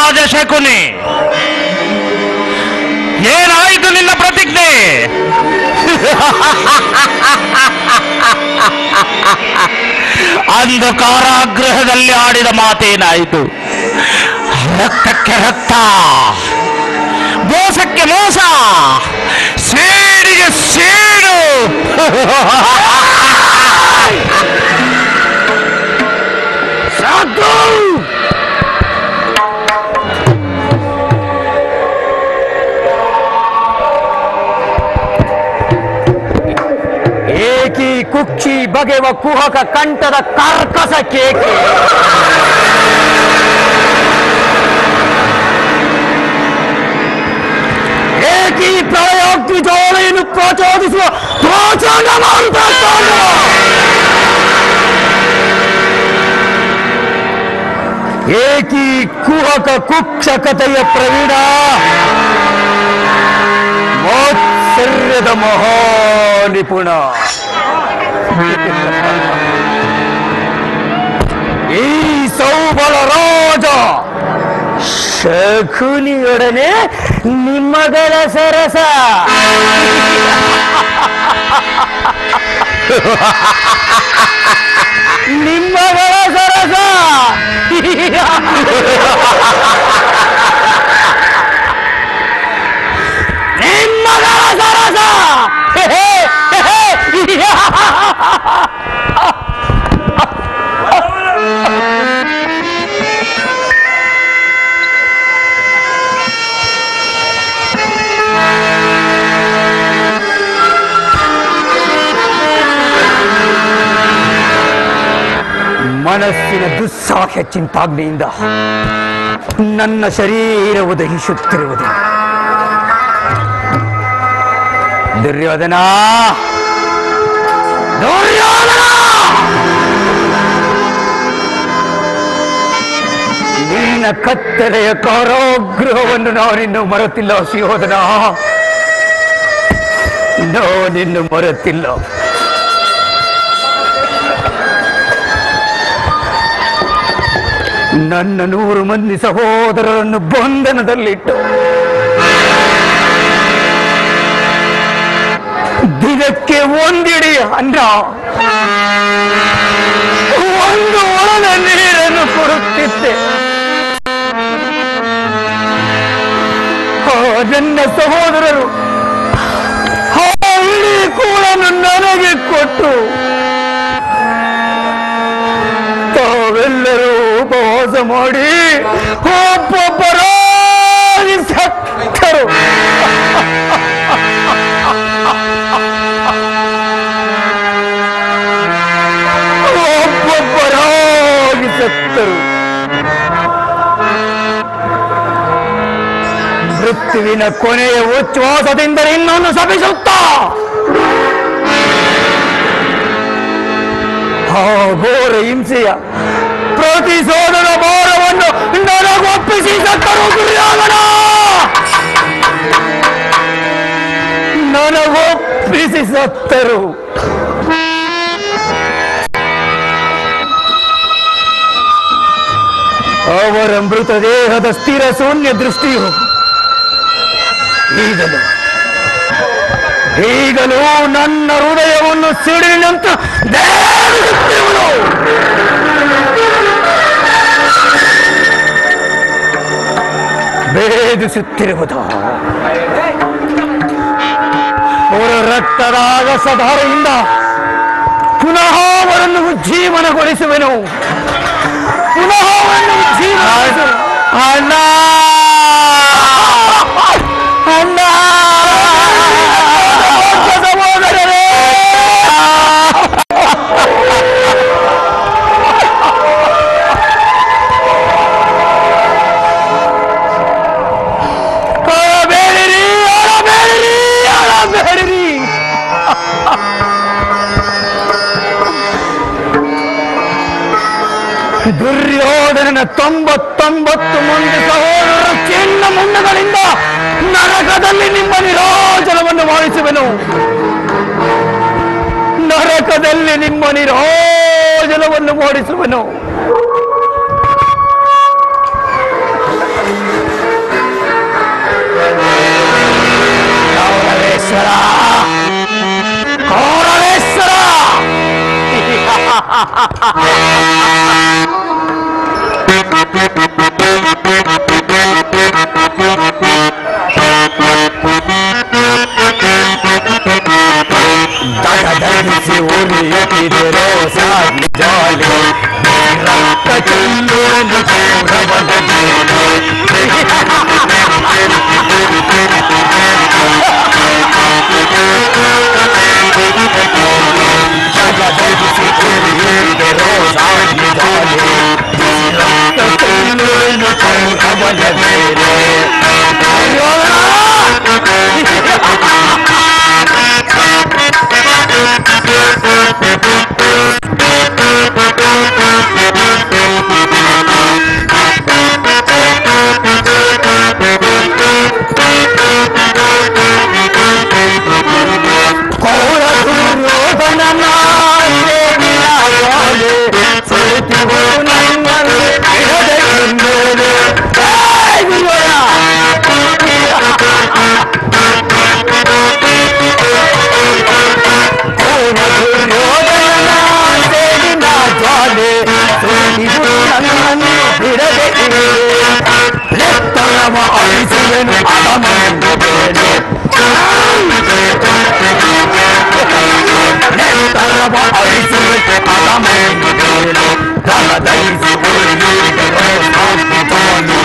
ರಾಜ ಶಕುನಿ ಏನಾಯಿತು ನಿನ್ನ ಪ್ರತಿಜ್ಞೆ ಅಂದು ಕಾರಾಗೃಹದಲ್ಲಿ ಆಡಿದ ಮಾತೇನಾಯಿತು ರಕ್ತಕ್ಕೆ ರಕ್ತ ಮೋಸಕ್ಕೆ ಮೋಸ ಸೇಡಿಗೆ ಸೇಡು ಸಾಕು ಏಕಿ ಕುಕ್ಷಿ ಬಗೆವ ಕುಹಕ ಕಂಠದ ಕರ್ಕಸ ಕೇಕೆ ಏಕಿ ಪ್ರಯೋಕ್ತಿ ಜೋಳೆಯನ್ನು ಪ್ರಚೋದಿಸುವ ಪ್ರೋಚಾಂಡ ಏಕಿ ಕುಹಕ ಕುಕ್ಷಕತೆಯ ಪ್ರವೀಣ ಮೋತ್ಸರ್ಯದ ಮಹಾ ನಿಪುಣ ಈ ಸೌಬಲ ರಾಜ ಶಕುನಿಯೊಡನೆ ನಿಮ್ಮಗಳ ಸರಸ ನಿಮ್ಮಗಳ ಸರಸ ನಿಮ್ಮಗಳ ಸರಸ ಮನಸ್ಸಿನ ದುಸ್ಸಾಹ್ಯ ಚಿಂತಾಗ್ನಿಯಿಂದ ನನ್ನ ಶರೀರವು ದಹಿಸುತ್ತಿರುವುದು ದುರ್ಯೋಧನ ದುರ್ಯೋಧನ ನಿನ್ನ ಕತ್ತಲೆಯ ಕಾರಾಗೃಹವನ್ನು ನಾನಿನ್ನು ಮರೆತಿಲ್ಲ ಸುಯೋಧನ ನಾನಿನ್ನು ಮರೆತಿಲ್ಲ ನನ್ನ ನೂರು ಮಂದಿ ಸಹೋದರರನ್ನು ಬಂಧನದಲ್ಲಿಟ್ಟು ದಿನಕ್ಕೆ ಒಂದಿಡಿ ಅನ್ನ ಒಂದು ಒಳದ ನೀರನ್ನು ಕೊಡುತ್ತಿದ್ದೆ ಆ ನನ್ನ ಸಹೋದರರು ಆ ಇಡೀ ಕೂಳನ್ನು ನನಗೆ ಕೊಟ್ಟು ತಾವೆಲ್ಲರೂ ಉಪವಾಸ ಮಾಡಿ ಒಬ್ಬೊಬ್ಬರಾಗಿ ಸತ್ತರು ಒಬ್ಬೊಬ್ಬರಾಗಿ ಸತ್ತರು ಮೃತ್ಯುವಿನ ಕೊನೆಯ ಉಚ್ಛ್ವಾಸದಿಂದ ಇನ್ನೊಂದು ಸಭಿಸುತ್ತಾ ಆ ಘೋರ ಹಿಂಸೆಯ ಪ್ರತಿಶೋಧನ ಭಾರವನ್ನು ನನಗೊಪ್ಪಿಸಿ ಸತ್ತರು ದುರ್ಯೋಧನ ನನಗೊಪ್ಪಿಸಿ ಸತ್ತರು ಅವರ ಮೃತದೇಹದ ಸ್ಥಿರ ಶೂನ್ಯ ದೃಷ್ಟಿಯು ಈಗಲೂ ಈಗಲೂ ನನ್ನ ಹೃದಯವನ್ನು ಸಿಡಿನಂತ ದೇವರುತ್ತಿರುವುದು. ಭೇದಿಸುತ್ತಿರುವುದು ಅವರ ರಕ್ತದ ಆಗಸಧಾರೆಯಿಂದ ಪುನಃ ಅವರನ್ನು ಉಜ್ಜೀವನಗೊಳಿಸುವೆನು ಪುನಃ ಅವರನ್ನು ಉಜ್ಜೀವನಗೊಳಿಸುವೆನು. ಅಣ್ಣ ಅಣ್ಣ ಸಹೋದರರೇ ಅಳಬೇಡಿರಿ ಅಳಬೇಡಿರಿ ಅಳಬೇಡಿರಿ ದುರ್ಯೋಧನನ ತೊಂಬತ್ತೊಂಬತ್ತು ಮಂದಿ ಸಹೋದರರ ಚಿನ್ನ ಮುಂಡಗಳಿಂದ ನರಕದಲ್ಲಿ ನಿಮ್ಮ ನಿರೋಜನವನ್ನು ಮಾಡಿಸುವೆನು ನರಕದಲ್ಲಿ ನಿಮ್ಮ ನಿರೋಜನವನ್ನು ಮಾಡಿಸುವೆನು ಕೌರವೇಶ್ವರ ಕೌರವೇಶ್ವರ ದಡದಡಿಸಿ ಉರಿಯುತ್ತಿದೆ ಸಾಗಿ ಜಾಲಿ ರಕ್ತ ಚೆಲ್ಲುವನು ಕೌರವನ ದಡದಡಿಸಿ ಉರಿಯುತ್ತಿದೆ ಸಾಗಿ ಜಾಲಿ ರಕ್ತ ಚೆಲ್ಲುವನು ಕೌರವನ ಮೇಲೆ ಅಯ್ಯೋ ಕೌರ ದುರ್ಯೋಧನನ ಸೇವಿನ ಗಾಲೆ ಸೋತಿವು ನನ್ನನ್ನು ಬಿಡದೆ ಇನ್ನೇನು. ಏಯ್ ದುರ್ಯೋಧನ! ಕೌರ ದುರ್ಯೋಧನನ ಸೇವಿನ ಜ್ವಾಲೆ ಸೋತಿವು ನನ್ನನ್ನು ಬಿಡದೆ ಇನ್ನೇನು. ನೆತ್ತರವ ಅಳಿಸುವೆನು ಅದಮನ್ನು ಬೇರೆ ನೆತ್ತರವ ಅಳಿಸುವಿಕೆ ಅದಮೇಲೆ ಕಲದೈಸಿ ಉಳಿಯುವುದರೋ ಸಾಧ್ಯತಾನು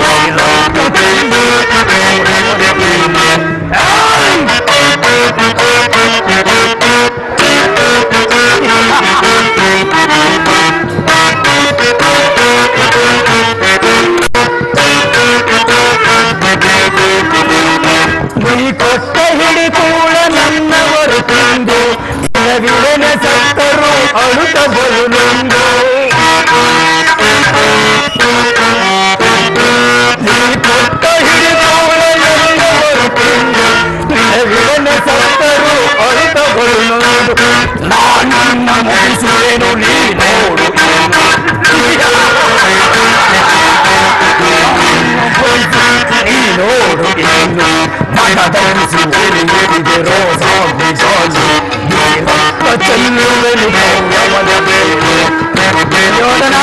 ನೀ ಕೊಟ್ಟ ಹಿಡಿಕೂಳ ನನ್ನವರು ತಿಂದು ವಿಲನ ಸತ್ತರು ಅಳುತ ಬರುಲೊಂದು ನೀ ಕೊಟ್ಟ ಹಿಡಿಕೂಳ ನನ್ನವರು ತಿಂದು ವಿಲನ ಸತ್ತರು ಅಳುತ ಬರುಲೊಂದು ನಾನನ್ನ ಮುಗಿಸುವೆನು ನೀ ನೋಡು ನೀ ನೋಡು ಇನ್ನು ಮನದನಿಸಿ ಉರಿಯುತ್ತಿದೆ ರೋಸಾಗಿ ಜಾಲಿ ನೀ ರಕ್ತ ಚೆಲ್ಲುವೆನು ಕೌರವನ ಮೇಲೆ ದುರ್ಯೋಧನ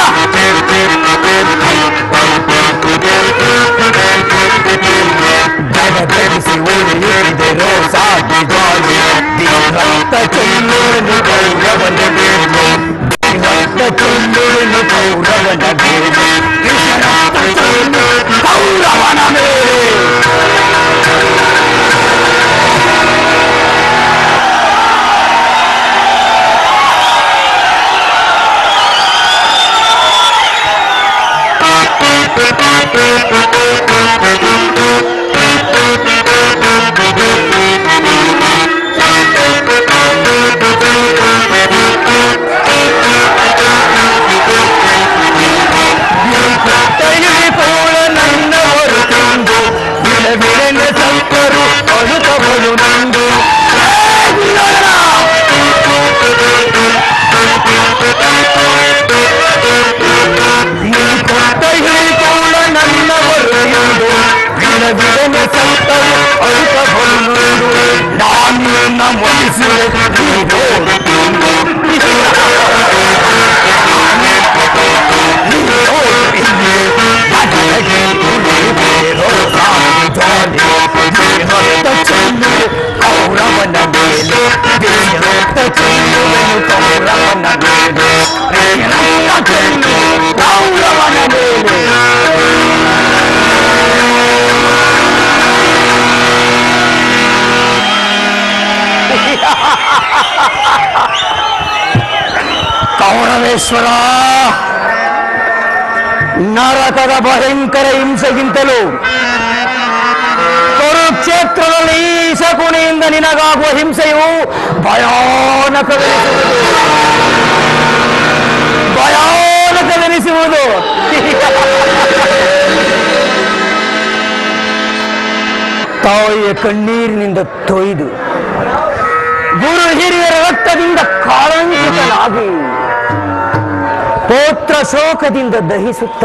ಜಗದನಿಸಿ ಉರಿಯುತ್ತಿದೆ ರೋಸಾಗಿ ಜಾಲಿ ನೀ ರಕ್ತ ಚೆಲ್ಲುವೆನು ಕೌರವನ ಮೇಲೆ ನೀ ರಕ್ತ ಚೆಲ್ಲುವೆನು ಕೌರವನ ಮೇಲೆ ಕೃಷ್ಣ ರಕ್ತ ಚೆಲ್ಲು ಕೌರವನ ಮೇಲೆ ತೈಲಿಪೋಳ ನನ್ನವರು ತಂದು ಬಿಡಬಿಡನೆ ಸಂತರು ಅಳುತವಳು ನಂದು ತೈಲಿಪೋಳ ನನ್ನವರು ಎಂದು ಬಿಡಬಿಡನೆ ಸಂತರು ಅಳುತವಳು ನಂದು ನಾನು ನಮನಿಸುವೆ ಕೌರವನ ಮೇಲೆ ರಕ್ತ ಚೆಲ್ಲುವೆನು ಕೌರವನ ಮೇಲೆ ರಕ್ತ ಚೆಲ್ಲು ಕೌರವನ ಮೇಲೆ ಕೌರವೇಶ್ವರ ನರಕದ ಭಯಂಕರ ಹಿಂಸೆಗಿಂತಲೂ ಕುರುಕ್ಷೇತ್ರದಲ್ಲಿ ಈ ಶಕುನಿಯಿಂದ ನಿನಗಾಗುವ ಹಿಂಸೆಯು ಭಯಾನಕವೆನಿಸುವುದು ಭಯಾನಕವೆನಿಸುವುದು ತಾಯಿಯ ಕಣ್ಣೀರಿನಿಂದ ತೊಯ್ದು ಗುರು ಹಿರಿಯರ ರಕ್ತದಿಂದ ಕಾಳಂಕಿತನಾಗಿ ಪೋತ್ರ ಶೋಕದಿಂದ ದಹಿಸುತ್ತ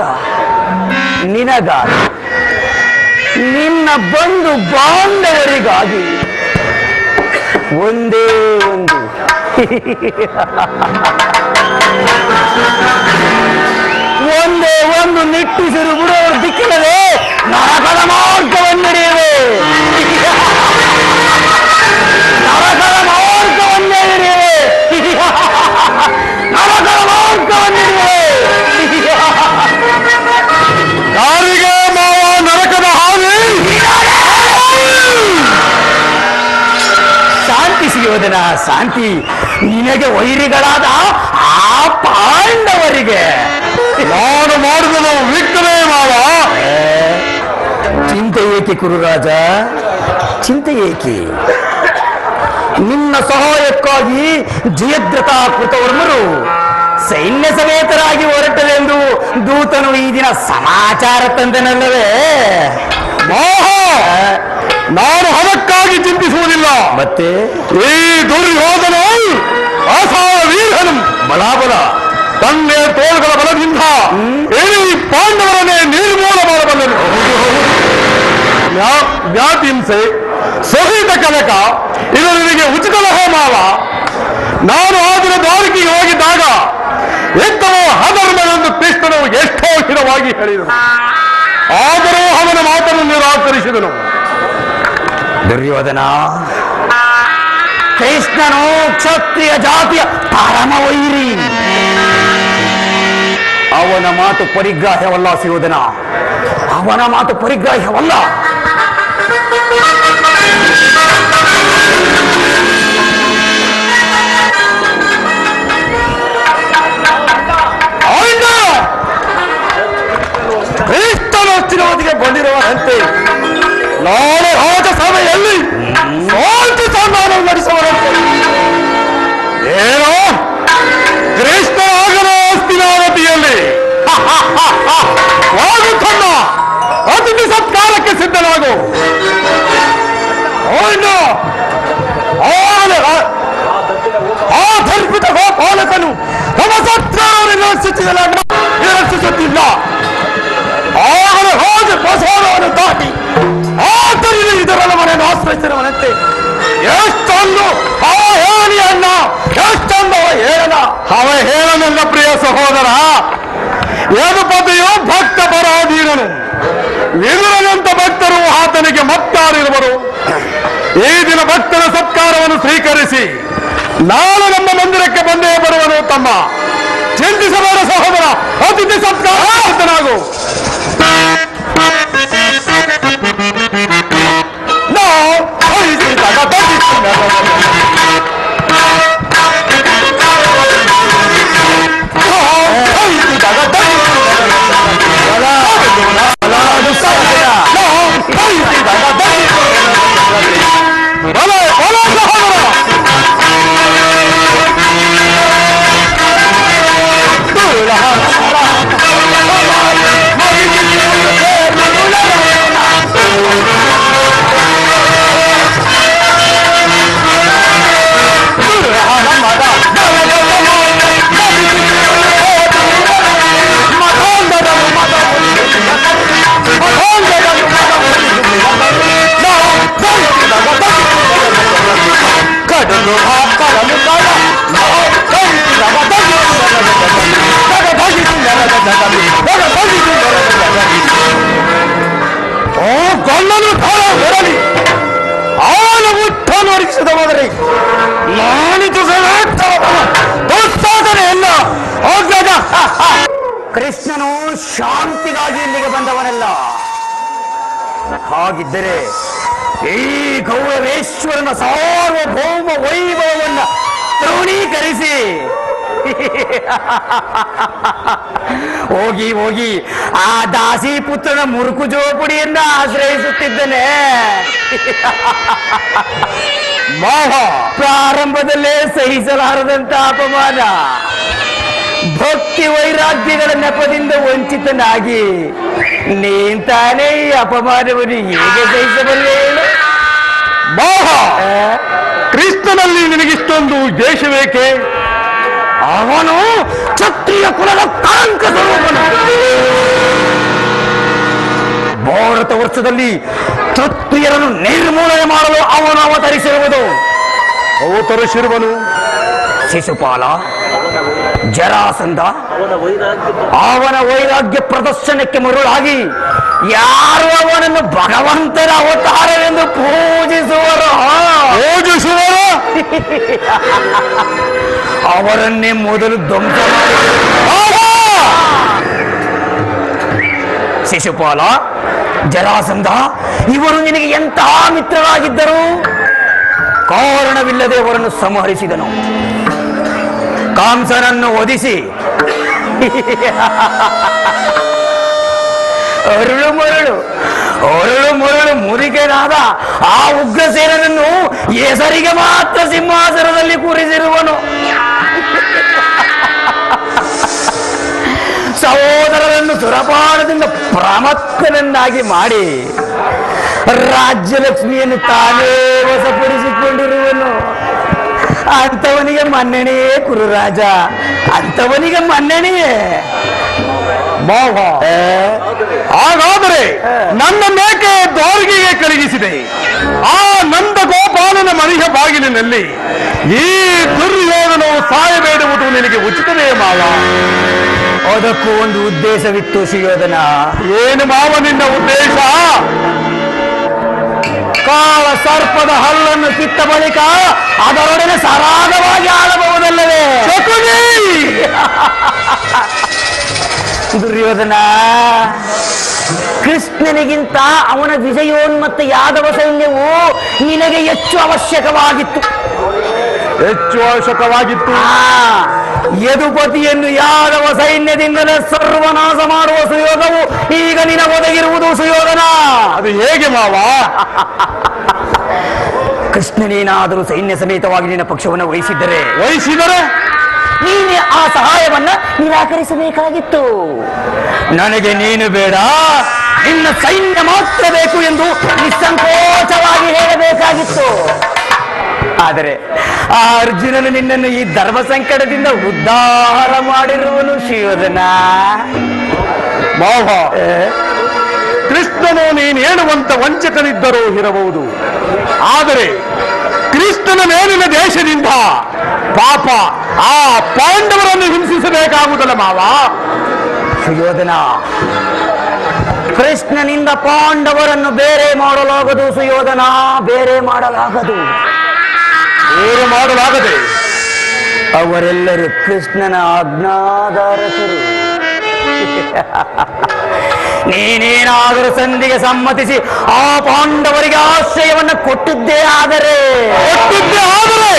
ನಿನಗಾಗಿ ನಿನ್ನ ಬಂಧು ಬಾಂಧವರಿಗಾಗಿ ಒಂದೇ ಒಂದು ಒಂದೇ ಒಂದು ನಿಟ್ಟಿಸಿರು ಬಿಡೋರು ದಿಕ್ಕಿಲ್ಲದೆ ನರಕದ ಮಾರ್ಗವನ್ನೆಡೆಯುವೆ ನರಕದ ಮಾರ್ಗವನ್ನೆಡೆಯುವೆ ನರಕದ ಮಾರ್ಗವನ್ನೆಡೆಯುವೆ ಯಾರಿಗೆ ಮಾವ ನರಕದ ಹಾವಿ ಶಾಂತಿ ಸಿಗೋದನ ಶಾಂತಿ ನಿನಗೆ ವೈರಿಗಳಾದ ಆ ಪಾಂಡವರಿಗೆ ನಾನು ಮಾಡಿದನು ವಿಘ್ನವೇ ಮಾವ ಚಿಂತೆ ಏಕೆ ಕುರುರಾಜ ಚಿಂತೆ ಏಕೆ ನಿನ್ನ ಸಹಾಯಕ್ಕಾಗಿ ಜಯದ್ರಥ ಕೃತವರ್ಮರು ಸೈನ್ಯ ಸಮೇತರಾಗಿ ಹೊರಟರೆಂದು ದೂತನು ಈ ದಿನ ಸಮಾಚಾರ ತಂದನಲ್ಲವೇ ಮಾಹ ನಾನು ಹಣಕ್ಕಾಗಿ ಚಿಂತಿಸುವುದಿಲ್ಲ ಮತ್ತೆ ಈ ದುರ್ಯೋಧನ ಅಸಾರ ವೀರನು ಬಲಾಬಲ ತನ್ನೆ ತೋಳುಗಳ ಬಲದಿಂದ ಇಡೀ ಪಾಂಡವರನ್ನೇ ನಿರ್ಮೂಲ ಮಾಡಬಲ್ಲನು ವ್ಯಾ- ವ್ಯಾತಿಂಸೆ ಸಹಿತ ಕನಕ ಇದು ನಿನಗೆ ಉಚಿತಲಹ ಮಾವ ನಾನು ಆ ದಿನ ದ್ವಾರಕಿಗೆ ಹೋಗಿದ್ದಾಗ ಎತ್ತವೋ ಅಧರ್ಮವೆಂದು ಕೃಷ್ಣನು ಎಷ್ಟೋ ಹಿರವಾಗಿ ಹೇಳಿದನು ಆದರೂ ಅವನ ಮಾತನ್ನು ನಿರಾಕರಿಸಿದನು ದುರ್ಯೋಧನ ಕೃಷ್ಣನು ಕ್ಷತ್ರಿಯ ಜಾತಿಯ ಪರಮ ವೈರಿ ಅವನ ಮಾತು ಪರಿಗ್ರಾಹ್ಯವಲ್ಲ ಸುಯೋಧನ ಅವನ ಮಾತು ಪರಿಗ್ರಾಹ್ಯವಲ್ಲ ಆಯ್ತ ಕ್ರಿಸ್ತನೊತ್ತಿನವಧಿಗೆ ಬಂದಿರುವಂತೆ ನಾಳೆ ರಾಜಸಭೆಯಲ್ಲಿ ಶಾಂತಿ ಸನ್ಮಾನ ನಡೆಸುವರಂತೆ ಏನೋ ಕೃಷ್ಣ ಆಗನ ಅಸ್ತಿನಾವತಿಯಲ್ಲಿ ವಾಗುತ್ತಣ್ಣ ಅತಿಥಿ ಸತ್ಕಾರಕ್ಕೆ ಸಿದ್ಧನಾಗು ಆಯ್ತು ಆನೆ ಆ ಧರ್ಮಿತ ಗೋಪಾಲಕನು ನಮ್ಮ ಸತ್ಯವನ್ನು ರಕ್ಷಿಸಿದಲಾಗ ನಿರಕ್ಷಿಸುತ್ತಿಲ್ಲ ಆಗಲೇ ಹೋಗಿ ಬಸವನವನ್ನು ದಾಟಿ ಆದ್ದರಿಂದ ಇದರಲ್ಲ ಮನೆಯನ್ನು ಆಶ್ರಯಿಸಿರುವನಂತೆ ಎಷ್ಟೊಂದು ಅವ ಹೇಳಿ ಅಣ್ಣ ಎಷ್ಟೊಂದು ಅವ ಹೇಳನ ಅವ ಹೇಳನಲ್ಲ ಪ್ರಿಯ ಸಹೋದರ ಯದುಪತಿಯು ಭಕ್ತ ಪರಾಧೀನನು ವಿದುರನಂತ ಭಕ್ತರು ಆತನಿಗೆ ಮತ್ತಾರಿರುವರು ಈ ದಿನ ಭಕ್ತರ ಸತ್ಕಾರವನ್ನು ಸ್ವೀಕರಿಸಿ ನಾಳೆ ನಮ್ಮ ಮಂದಿರಕ್ಕೆ ಬಂದೇ ಬರುವನು ತಮ್ಮ ಚಿಂತಿಸಬೇಡ ಸಹೋದರ ಅತಿಥಿ ಸತ್ಕಾರ ಸಿದ್ಧನಾಗು ನಾವು ಕಳಿಸಿದಾಗ ಬಂದಿದ್ದೇವೆ. ನಾವು ಕಳಿಸಿದಾಗ ಬಂದಿದ್ದೇವೆ. ನಾವು ಕಳಿಸಿದಾಗ ಬಂದಿದ್ದೇವೆ. ಬಲ ಬಲ ಸಹೋದರ ಕಡಲು ಕಡಲು ಓ ಗಲ್ಲನು ಕಾಲ ಬರಲಿ ಅವನ ಉತ್ಥಾನ ಒದಗಿಸಿದ ಮೊದಲೇ ನಾನಿತು ದುಸ್ಸಾಧನೆ ಎಲ್ಲ ಹೋಗದ ಕೃಷ್ಣನು ಶಾಂತಿಗಾಗಿ ಇಲ್ಲಿಗೆ ಬಂದವನಲ್ಲ ಹಾಗಿದ್ದರೆ ಈ ಗೌರವೇಶ್ವರನ ಸಾರ್ವಭೌಮ ವೈಭವವನ್ನ ತೃಣೀಕರಿಸಿ ಹೋಗಿ ಹೋಗಿ ಆ ದಾಸಿ ಪುತ್ರನ ಮುರುಕು ಜೋಪುಡಿಯನ್ನ ಆಶ್ರಯಿಸುತ್ತಿದ್ದನೆ ಮಾವ ಪ್ರಾರಂಭದಲ್ಲೇ ಸಹಿಸಲಾರದಂತ ಅಪಮಾನ ಭಕ್ತಿ ವೈರಾಗ್ಯಗಳ ನೆಪದಿಂದ ವಂಚಿತನಾಗಿ ನೀಂತಾನೇ ಈ ಅಪಮಾನವನ್ನು ಹೇಗೆ ಸಹಿಸಬಲ್ಲೆ ಹೇಳು? ಮಾವ ಆ? ಕ್ರಿಸ್ತನಲ್ಲಿ ನಿನಗಿಷ್ಟೊಂದು ದ್ವೇಷವೇಕೆ ಅವನು ಕ್ಷತ್ರಿಯ ಕುಲದ ಕಾಂಕ ಸ್ವರೂಪನು ಭಾರತ ವರ್ಷದಲ್ಲಿ ಕ್ಷತ್ರಿಯರನ್ನು ನಿರ್ಮೂಲನೆ ಮಾಡಲು ಅವನು ಅವತರಿಸಿರುವುದು ಅವು ತರಿಸಿರುವನು ಶಿಶುಪಾಲ ಜರಾಸಂಧ ಅವನ ವೈರಾಗ್ಯ ಪ್ರದರ್ಶನಕ್ಕೆ ಮರುಳಾಗಿ ಯಾರು ಅವನನ್ನು ಭಗವಂತನ ಅವತಾರವೆಂದು ಪೂಜಿಸುವರೋ ಯೋಜಿಸುವರ ಅವರನ್ನೇ ಮೊದಲು ಧ್ವಂಸ ಮಾಡಿ ಶಿಶುಪಾಲ ಜರಾಸಂಧ ಇವರು ನಿನಗೆ ಎಂತಹ ಮಿತ್ರರಾಗಿದ್ದರು ಕಾರಣವಿಲ್ಲದೆ ಅವರನ್ನು ಸಂಹರಿಸಿದನು ಕಾಂಸನನ್ನು ಒದಿಸಿ ಅರುಳು ಮರಳು ಅರುಳು ಮರಳು ಮುರಿಕೆನಾದ ಆ ಉಗ್ರಸೇನನನ್ನು ಹೆಸರಿಗೆ ಮಾತ್ರ ಸಿಂಹಾಸನದಲ್ಲಿ ಕೂರಿಸಿರುವನು ಸಹೋದರರನ್ನು ಸುರಪಾನದಿಂದ ಪ್ರಮತ್ತನನ್ನಾಗಿ ಮಾಡಿ ರಾಜ್ಯಲಕ್ಷ್ಮಿಯನ್ನು ತಾನೇ ವಶಪಡಿಸಿಕೊಂಡಿರುವನು ಅಂಥವನಿಗೆ ಮನ್ನಣೆಯೇ ಕುರುರಾಜ ಅಂಥವನಿಗೆ ಮನ್ನಣೆಯೇ ಮಾವ ಏ? ಹಾಗಾದರೆ ನನ್ನ ಮೇಕೆ ದ್ವಾರಕೆಗೆ ಕಳುಹಿಸಿದೆ ಆ ನಂದ ಗೋಪಾಲನ ಮನೆಯ ಬಾಗಿಲಿನಲ್ಲಿ ಈ ದುರ್ಯೋಧನವು ಸಾಯಬೇಡುವುದು ನಿನಗೆ ಉಚಿತವೇ ಮಾವ ಅದಕ್ಕೂ ಒಂದು ಉದ್ದೇಶವಿತ್ತು ಸುಯೋಧನ ಏನು ಮಾವ ನಿನ್ನ ಉದ್ದೇಶ ಕಾಳ ಸರ್ಪದ ಹಲ್ಲನ್ನು ಕಿತ್ತ ಬಳಿಕ ಅದರೊಡನೆ ಸರಾಗವಾಗಿ ಆಡಬಹುದಲ್ಲವೇ ಶಕುನಿ! ದುರ್ಯೋಧನ ಕೃಷ್ಣನಿಗಿಂತ ಅವನ ವಿಜಯೋನ್ಮತ್ತ ಯಾದವ ಸೈನ್ಯವು ನಿನಗೆ ಹೆಚ್ಚು ಅವಶ್ಯಕವಾಗಿತ್ತು ಹೆಚ್ಚು ಅವಶ್ಯಕವಾಗಿತ್ತು ಆ, ಯದುಪತಿಯನ್ನು ಯಾದವ ಸೈನ್ಯದಿಂದಲೇ ಸರ್ವನಾಶ ಮಾಡುವ ಸುಯೋಗವು ಈಗ ನಿನ ಒದಗಿರುವುದು ಸುಯೋಧನ ಅದು ಹೇಗೆ ಮಾವ ಕೃಷ್ಣನೇನಾದರೂ ಸೈನ್ಯ ಸಮೇತವಾಗಿ ನಿನ್ನ ಪಕ್ಷವನ್ನು ವಹಿಸಿದ್ದರೆ ವಹಿಸಿದರೆ ನೀನೇ ಆ ಸಹಾಯವನ್ನ ನಿರಾಕರಿಸಬೇಕಾಗಿತ್ತು ನನಗೆ ನೀನು ಬೇಡ ನಿನ್ನ ಸೈನ್ಯ ಮಾತ್ರ ಬೇಕು ಎಂದು ನಿಸ್ಸಂಕೋಚವಾಗಿ ಹೇಳಬೇಕಾಗಿತ್ತು ಆದರೆ ಆ ಅರ್ಜುನನು ನಿನ್ನನ್ನು ಈ ಧರ್ಮ ಸಂಕಟದಿಂದ ಉದ್ಧಾರ ಮಾಡಿರುವನು ಶಿವದನ ಮಾವ ಕೃಷ್ಣನು ನೀನು ಹೇಳುವಂತ ವಂಚಕನಿದ್ದರೂ ಇರಬಹುದು ಆದರೆ ಕೃಷ್ಣನ ಮೇಲಿನ ದೇಶದಿಂದ ಪಾಪ ಆ ಪಾಂಡವರನ್ನು ಹಿಂಸಿಸಬೇಕಾಗುವುದಲ್ಲ ಮಾವ ಸುಯೋಧನ ಕೃಷ್ಣನಿಂದ ಪಾಂಡವರನ್ನು ಬೇರೆ ಮಾಡಲಾಗದು ಸುಯೋಧನ ಬೇರೆ ಮಾಡಲಾಗದು ಏನು ಮಾಡಲಾಗದೆ ಅವರೆಲ್ಲರೂ ಕೃಷ್ಣನ ಆಜ್ಞಾಧಾರಕರು ನೀನೇನಾದರೂ ಸಂಧಿಗೆ ಸಮ್ಮತಿಸಿ ಆ ಪಾಂಡವರಿಗೆ ಆಶ್ರಯವನ್ನು ಕೊಟ್ಟಿದ್ದೇ ಆದರೆ ಕೊಟ್ಟಿದ್ದೆ ಆದರೆ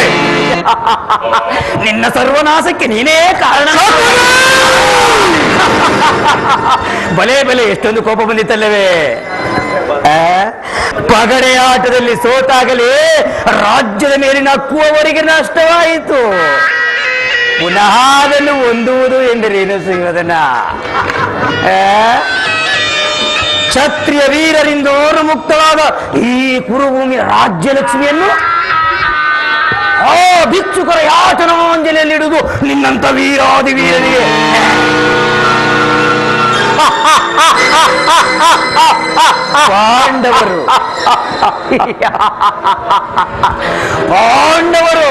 ನಿನ್ನ ಸರ್ವನಾಶಕ್ಕೆ ನೀನೇ ಕಾರಣ ಬಲೆ ಬಲೆ ಎಷ್ಟೊಂದು ಕೋಪ ಬಂದಿತ್ತಲ್ಲವೇ ಆ? ಪಗಡೆ ಆಟದಲ್ಲಿ ಸೋತಾಗಲೇ ರಾಜ್ಯದ ಮೇಲಿನ ಹಕ್ಕುವವರಿಗೆ ನಷ್ಟವಾಯಿತು ಪುನಃ ಅದನ್ನು ಹೊಂದುವುದು ಎಂದರೇನು ಸಿಂಹದನ ಕ್ಷತ್ರಿಯ ವೀರರಿಂದ ಮುಕ್ತವಾದ ಈ ಕುರುಭೂಮಿ ರಾಜ್ಯಲಕ್ಷ್ಮಿಯನ್ನು ಆ ಭಿಕ್ಷುಕರ ಯಾತನಾಂಜಲಿಯಲ್ಲಿಡುವುದು ನಿನ್ನಂತ ವೀರಾದಿ ವೀರನಿಗೆ ಪಾಂಡವರು ಪಾಂಡವರು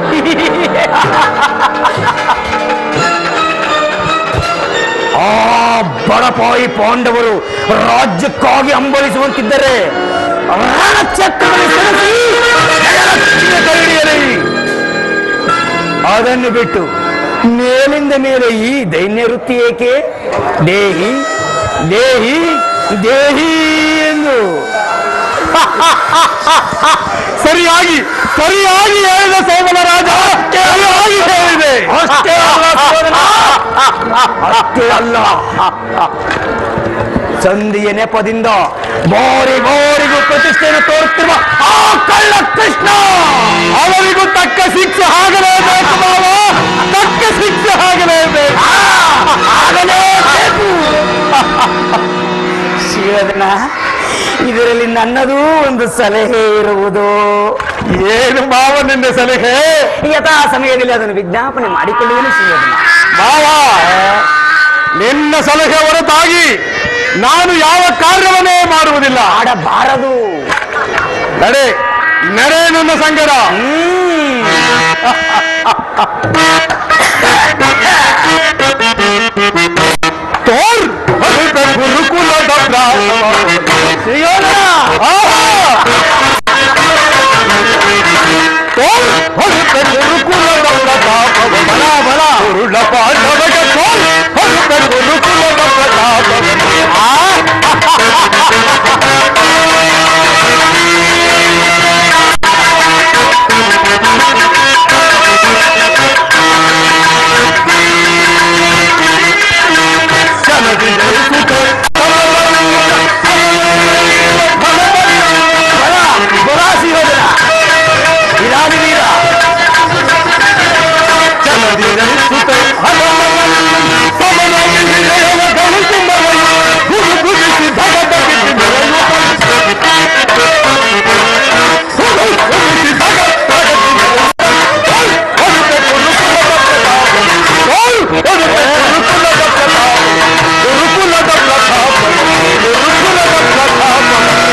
ಆ ಬಡಪಾಯಿ ಪಾಂಡವರು ರಾಜ್ಯಕ್ಕಾಗಿ ಹಂಬಲಿಸುವಂತಿದ್ದರೆ ರಣಚಕ್ರದಲ್ಲಿ ಸೆಣಸಿ ಜಯಲಕ್ಷ್ಮಿಯ ಕೈಹಿಡಿಯಲಿ. ಅದನ್ನು ಬಿಟ್ಟು ಮೇಲಿಂದ ಮೇಲೆ ಈ ದೈನ್ಯ ವೃತ್ತಿ ಏಕೆ ದೇಹಿ ದೇಹಿ ದೇಹಿ ಎಂದು ಸರಿಯಾಗಿ ಸರಿಯಾಗಿ ಹೇಳಿದ ಸೋಮನ ರಾಜ ಸರಿಯಾಗಿ ಹೇಳಿದೆ ಅಷ್ಟೇ ಅಲ್ಲ ಸೋದರ. ಅಷ್ಟೇ ಅಲ್ಲ ಸಂಧಿಯ ನೆಪದಿಂದ ಬಾರಿ ಬಾರಿಗೂ ಪ್ರತಿಷ್ಠೆಯನ್ನು ತೋರುತ್ತಿರುವ ಆ ಕಳ್ಳ ಕೃಷ್ಣ ಅವರಿಗೂ ತಕ್ಕ ಶಿಕ್ಷೆ ಆಗಲೇಬೇಕು ಮಾವ ತಕ್ಕ ಶಿಕ್ಷೆ ಆಗಲೇಬೇಕು ಆಗಲೇಬೇಕು ಶಿವದನ ಇದರಲ್ಲಿ ನನ್ನದೂ ಒಂದು ಸಲಹೆ ಇರುವುದು ಏನು ಮಾವ ನಿನ್ನ ಸಲಹೆ ಯಥಾ ಸಮಯದಲ್ಲಿ ಅದನ್ನು ವಿಜ್ಞಾಪನೆ ಮಾಡಿಕೊಳ್ಳುವನು ಶಿವದನ ಮಾವ ನಿನ್ನ ಸಲಹೆ ಹೊರತಾಗಿ ನಾನು ಯಾವ ಕಾರ್ಯವನ್ನೇ ಮಾಡುವುದಿಲ್ಲ ಆಡಬಾರದು ನಡೆ ನಡೆ ನನ್ನ ಸಂಗಡ ಹ್ಮ್ ತೋರ್ ಹೊರಟ ಗುರುಕುಲದ ಪ್ರಾಣವ ದುರ್ಯೋಧನ ತೋರ್ ಹೊರಟ ಗುರುಕುಲದ ಪ್ರತಾಪವ ಬಲ ಬಲ ಉರುಳ ಪಾಂಡವಗೆ ತೋರ್ ಹೊರಟ ಗುರುಕುಲದ ಪ್ರತಾಪವ ಜನದಿ ಜಯಿಸುತ್ತ ಬಲ ಬಲಾಸಿ ಯೋಧನ ವಿರಾಡಿ ವೀರ ಜನದಿ ಜಯಿಸುತ್ತ ಸಮನಾಗಿ ವಿಜಯವ ಗಳಿಸುವವನು ಗುರು ಗುರುಸಿ ಭಗದಗಿಸಿ ಮೆರೆಯುವ ಗುರು ಗುರುಸಿ ಭಗದಗಿಸಿ ಗುರುಕುಲದ ಪ್ರತಾಪ ಗುರುಕುಲದ ಪ್ರತಾಪ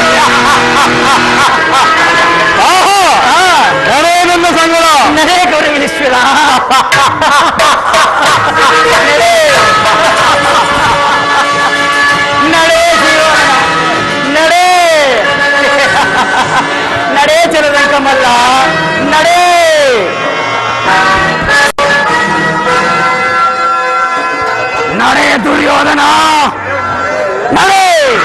ಆಹಾ ಯಾರೇ ನನ್ನ ಸಂಗಡ ನಡೆ ಗೌರವಿಶ್ವರ ನಡೆ ನಡೆ ಜೀವನ ನಡೆ ನಡೆ ಚಲದಂಕಮಲ್ಲ ನಡೆ ನಡೆ ದುರ್ಯೋಧನ ನಡೆ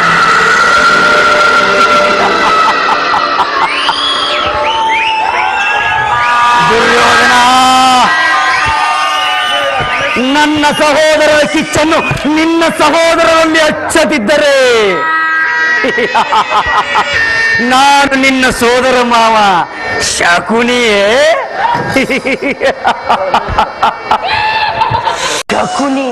ದುರ್ಯೋಧನ ನನ್ನ ಸಹೋದರರ ಕಿಚ್ಚನ್ನು ನಿನ್ನ ಸಹೋದರರಲ್ಲಿ ಹಚ್ಚದಿದ್ದರೆ ನಾನು ನಿನ್ನ ಸೋದರ ಮಾವ ಶಕುನಿಯೇ ಶಕುನಿ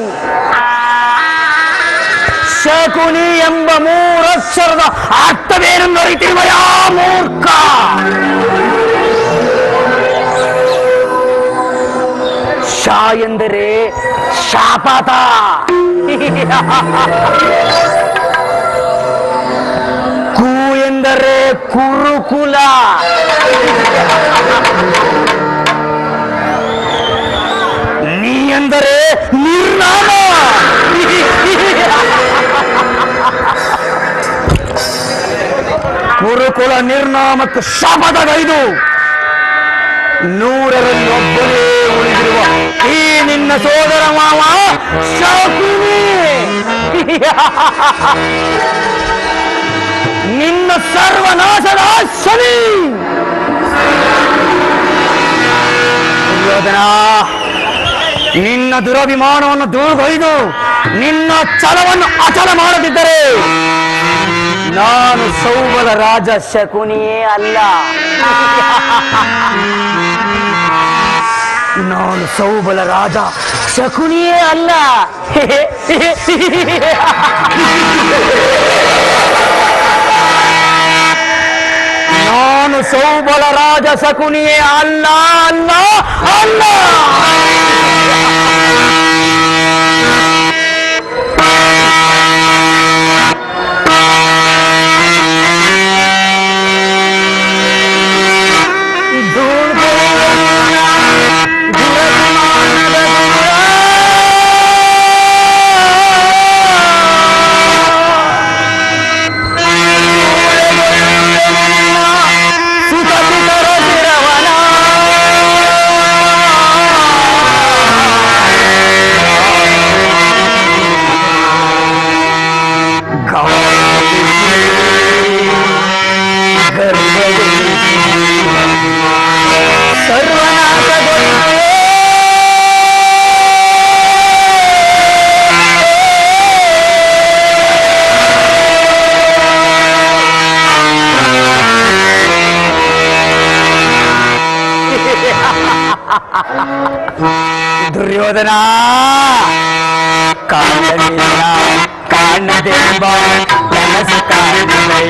ಶಕುನಿ ಎಂಬ ಮೂರಕ್ಷರದ ಅರ್ಥವೇನೆಂದು ಅರಿತಿರುವಯ ಮೂರ್ಖ ಶಾ ಎಂದರೆ ಶಾಪಾತ ಕು ಎಂದರೆ ಕುರುಕುಲ ನೀ ಎಂದರೆ ನಿರ್ನಾಮ ಕುರುಕುಲ ನಿರ್ನಾಮಕ್ಕೆ ಶಾಪದಗೈದು ನೂರರಲ್ಲಿ ಒಬ್ಬನೇ ಉಳಿದಿರುವ ಈ ನಿನ್ನ ಸೋದರ ಮಾವ ಶಕುನಿ ನಿನ್ನ ಸರ್ವನಾಶದ ಶನಿ ದುರ್ಯೋಧನ ನಿನ್ನ ದುರಭಿಮಾನವನ್ನು ದೂರಗೊಯ್ದು ನಿನ್ನ ಛಲವನ್ನು ಅಚಲ ಮಾಡದಿದ್ದರೆ ನಾನು ಸೌಬಲ ರಾಜ ಶಕುನಿಯೇ ಅಲ್ಲ ನಾನು ಸೌಬಲ ರಾಜ ಶಕುನಿಯೇ ಅಲ್ಲ ನಾನು ಸೌಬಲ ರಾಜ ಶಕುನಿಯೇ ಅಲ್ಲ ಅಲ್ಲ ಅಲ್ಲ ದುರ್ಯೋಧನ ಕಾಣಲಿಲ್ಲ ಕಾಣದೆಂಬ ಕನಸು ಕಾಣಲೆಯ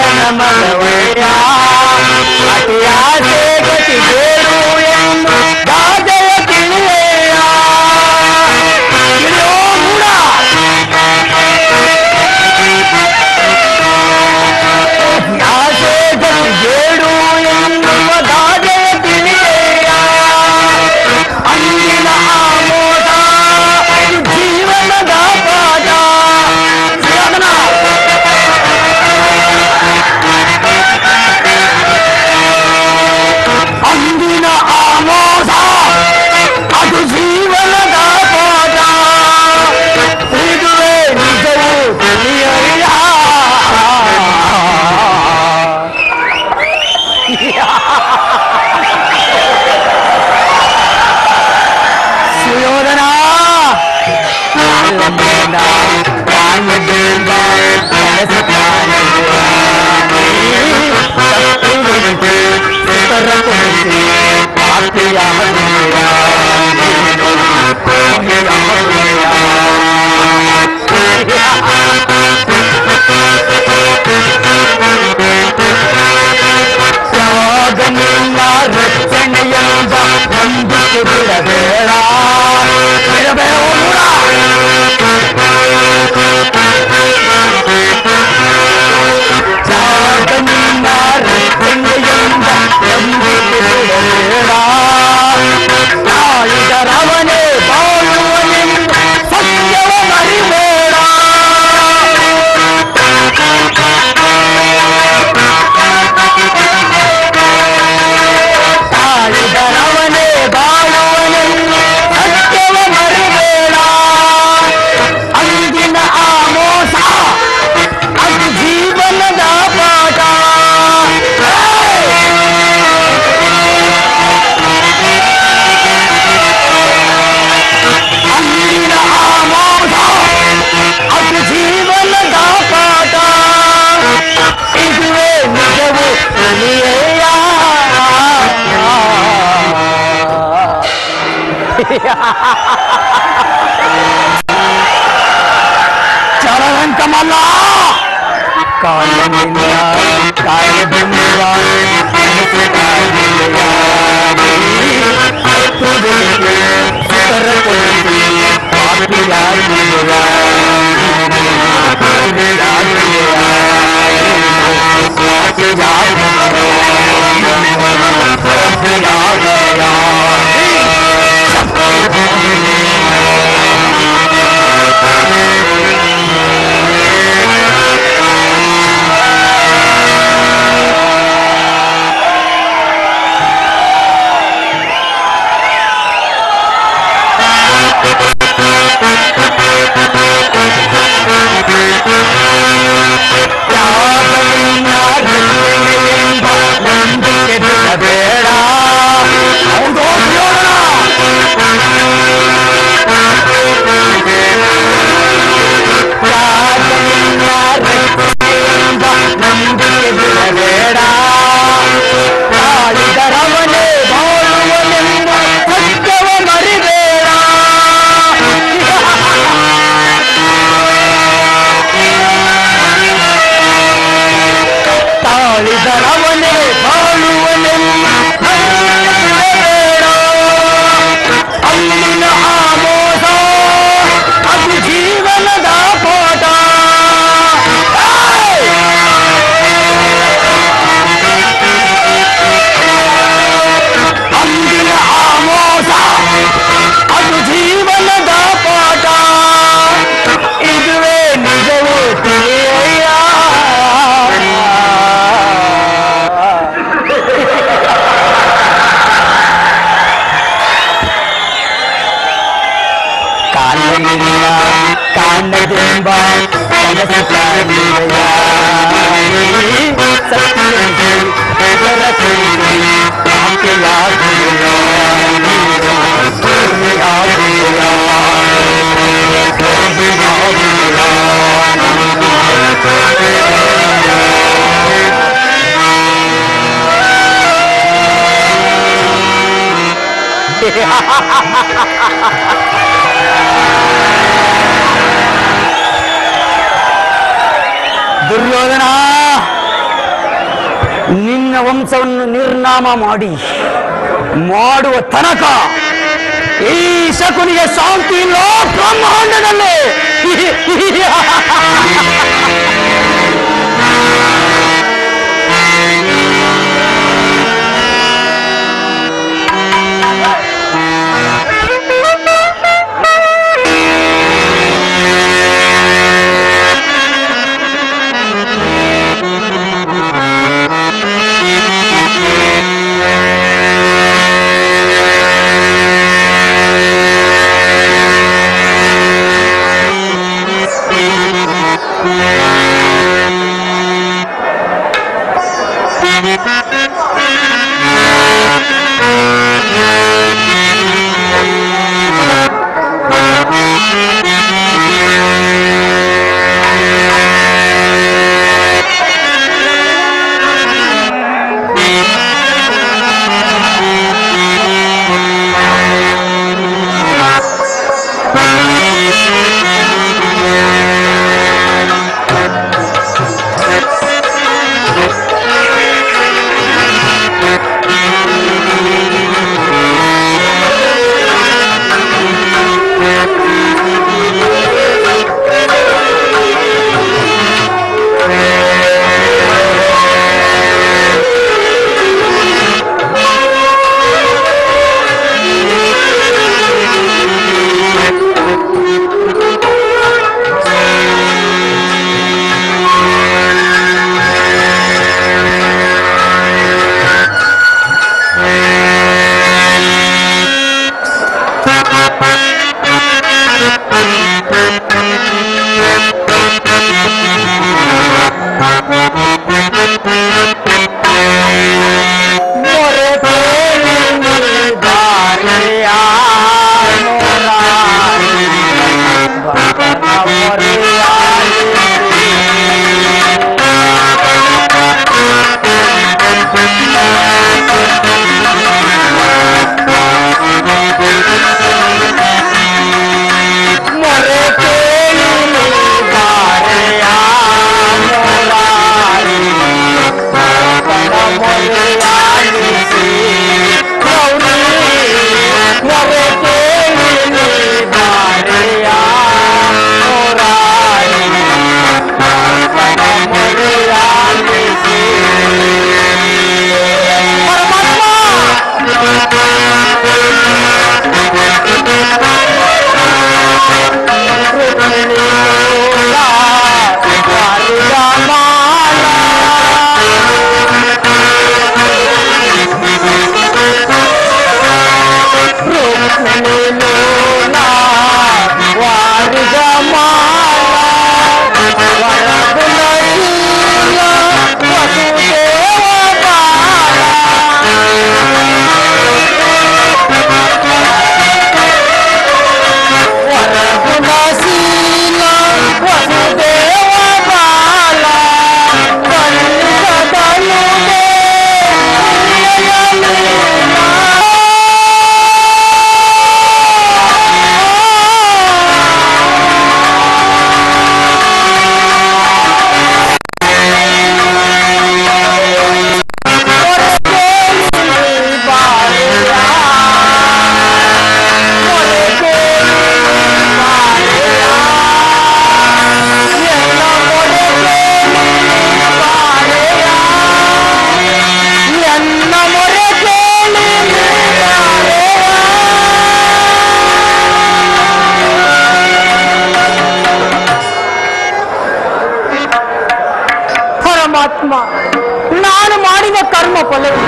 ಕಂದನ ಮಗವಯ್ಯ ಅತಿ ಆಸೆ ಗತಿ ಬೇಡು ಎಂದು ದಾಜಯ ತಿಳಿಯಯ್ಯ ತಿಳಿಯೋ ಮೂಡ ಆಸೆ ಗತಿ ಬೇಡು ಎನ್ನುವ ದಾಜಯ ತಿಳಿಯಯ್ಯ ಅಂದಿನ ಆಮೋದ ಜೀವನದ ಪಾದ ಶ್ರೀರಾಮನ ಅಂದಿನ ಆಮೋದ ಅದು ಜೀವನದ ಪಾದ ಇದುವೇ ನಿಜವು ತಿಳಿಯಯ್ಯ ಸುಯೋಧನ ಕಾಲದಿಂದ ಕಾಲದಿಂದ ಕನಸು ಕಾಣುವ ಸತ್ತುವಿಗೆ ಸುತರ ಕೊಡಿಸಿ ಪಾಪಿಯ ಮನೆಯ ಪಾಪಿಯ ತ್ಯಾಗನಿಲ್ಲ ರಕ್ಷಣೆಯೆಂಬ ನಂಬಿಕೆ ಬಿಡಬೇಡ ಬಿಡಬೇಡ ತ್ಯಾಗನಿಲ್ಲ ರಕ್ಷಣೆಯೆಂಬ ನಂಬಿಕೆ ಬಿಡಬೇಡ ತಾಯಿದರವನೇ ಬಾಳುವನೆಂದು ಸತ್ಯವ ಮರಿಬೇಡ ತಾಳಿದರವನೇ ಬಾಳುವನೆಂದು ಸತ್ಯವ ಮರಿಬೇಡ ಅಂದಿನ ಆ ಮೋಸ ಅದು ಜೀವನದ ಪಾಠ ಅಂದಿನ ಆ ಮೋಸ ಅದು ಜೀವನದ ಪಾಠ ಇದುವೇ ನಿಜವು ತಿಳಿಯಯ್ಯ ಚರವಂಕಮಲ್ಲ ಕಾಲನಿಂದ ಕಾಲದಿಂದ ಸುತರ ಕೊಡಿಸಿ ನಂಬಿಕೆ ಬಿಡಬೇಡ ಹೌದೋ ದುರ್ಯೋಧನ? ರಾಜನಿಂದ ರಕ್ಷಣೆಯಿಂದ ನಂಬಿಕೆ ಬಿಡಬೇಡ ತಾಳಿದರವನೇ ಬಾಳುವನೆಂದು ಸತ್ಯವ ಮರಿಬೇಡ ತಾಳಿದರವನೇ ಬಾಳುವನೆಂದು ಮರಿಬೇಡ. ಅಲ್ಲಿನ ಆ ಮೋಸ ಅದು ಜೀವನದ ಪಾಠ ಏಯ್! ಅಂದಿನ ಆ ಮೋಸ ಅದು ಜೀವನದ ಪಾಠ ಇದುವೇ ನಿಜವು ತಿಳಿಯಯ್ಯ ಕಾಲನಿಲ್ಲ ಕಾಣದೆಂಬ ಕನಸು ಕಾಣುವೆಯ ಸತ್ಯಕ್ಕೆ ಇದರ ಕುರಿತು ಆಕೆಯಾಗುವೆಯ ಆಗುವೆಯ ದುರ್ಯೋಧನ ವಂಶವನ್ನು ನಿರ್ನಾಮ ಮಾಡಿ ಮಾಡುವ ತನಕ ಈ ಶಕುನಿಗೆ ಶಾಂತಿ ಇಲ್ಲ ಬ್ರಹ್ಮಾಂಡದಲ್ಲಿ ಪರಮಾತ್ಮ ನಾನು ಮಾಡಿದ ಕರ್ಮ ಫಲವು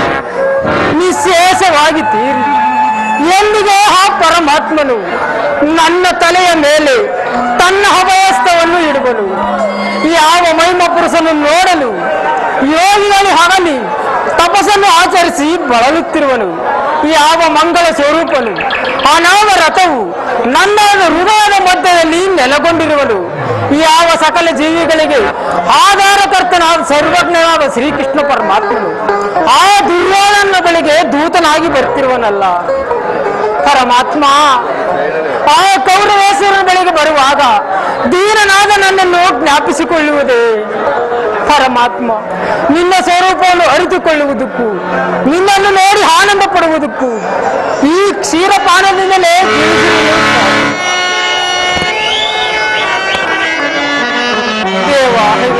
ನಿಶೇಷವಾಗಿ ತೀರಿ ಎಂದಿಗೋ ಆ ಪರಮಾತ್ಮನು ನನ್ನ ತಲೆಯ ಮೇಲೆ ತನ್ನ ಅಭಯಸ್ಥವನ್ನು ಇಡುವನು ಯಾವ ಮಹಿಮ ಪುರುಷನು ನೋಡಲು ಯೋಗಿಗಳು ಹಗಲಿ ತಪಸ್ಸನ್ನು ಆಚರಿಸಿ ಬಳಲುತ್ತಿರುವನು ಯಾವ ಮಂಗಳ ಸ್ವರೂಪನು ಅನಾಮ ರಥವು ನನ್ನ ಹೃದಯದ ಮಧ್ಯದಲ್ಲಿ ನೆಲೆಗೊಂಡಿರುವನು ಯಾವ ಸಕಲ ಜೀವಿಗಳಿಗೆ ಆಧಾರಕರ್ತನಾದ ಸರ್ವಜ್ಞನಾದ ಶ್ರೀಕೃಷ್ಣ ಪರಮಾತ್ಮನು ಆ ದುರ್ಯೋಧನ ಬಳಿಗೆ ದೂತನಾಗಿ ಬರ್ತಿರುವನಲ್ಲ ಪರಮಾತ್ಮ ಆ ಕೌರವೇಶ್ವರನ ಬಳಿಗೆ ಬರುವಾಗ ದೀನನಾದ ನನ್ನನ್ನು ಜ್ಞಾಪಿಸಿಕೊಳ್ಳುವುದೇ ಪರಮಾತ್ಮ ನಿನ್ನ ಸ್ವರೂಪವನ್ನು ಅರಿತುಕೊಳ್ಳುವುದಕ್ಕೂ ನಿನ್ನನ್ನು ನೋಡಿ ಆನಂದ ಪಡುವುದಕ್ಕೂ ಈ ಕ್ಷೀರಪಾನದಿಂದಲೇ ಜೀವಿಸಿರುವೆ. ದೇವ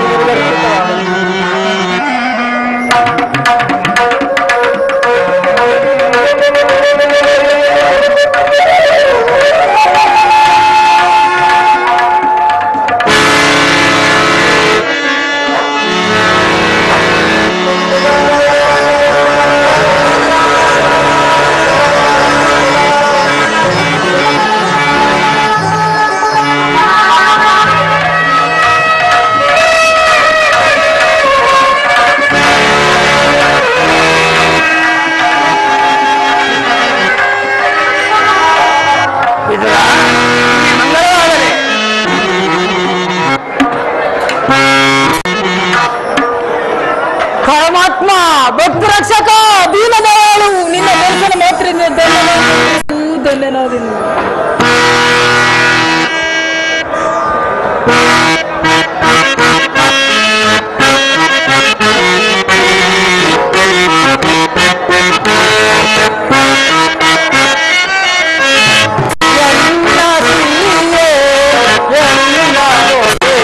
ವಿದುರ, ಮಂಗಳವಾಗಲಿ ಪರಮಾತ್ಮ ಭಕ್ತ ರಕ್ಷಕ ದೀನದಯಾಳು ನಿನ್ನ ದರ್ಶನ ಮಾತ್ರ ಧನ್ಯನಾದೆನು ಧನ್ಯನಾದೆನು ಎಲ್ಲ ಸಿಹಿಯೇ, ಎಲ್ಲ ದೊರೆ,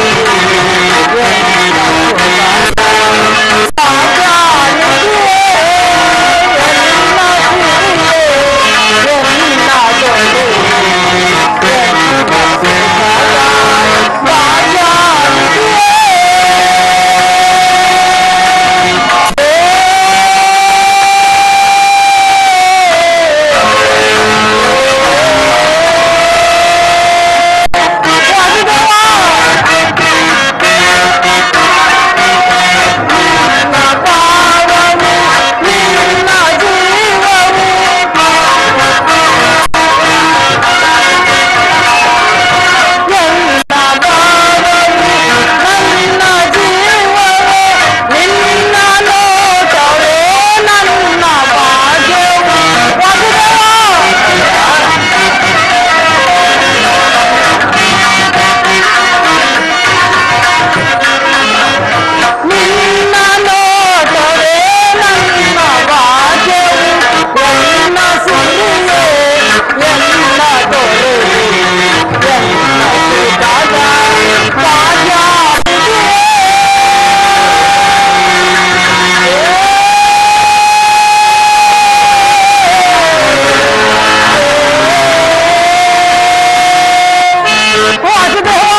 ನಿನ್ನ ನೋಟವೇ ನನ್ನ ಭಾಗ್ಯವು ಎನ್ನ ಸಿರಿಯೇ ಎನ್ನ ದೊರೆಯೇ ಎನ್ನ ಸುಖದ ಭಾಗ್ಯವಿದೆ. ಓ ಅಜದೇವ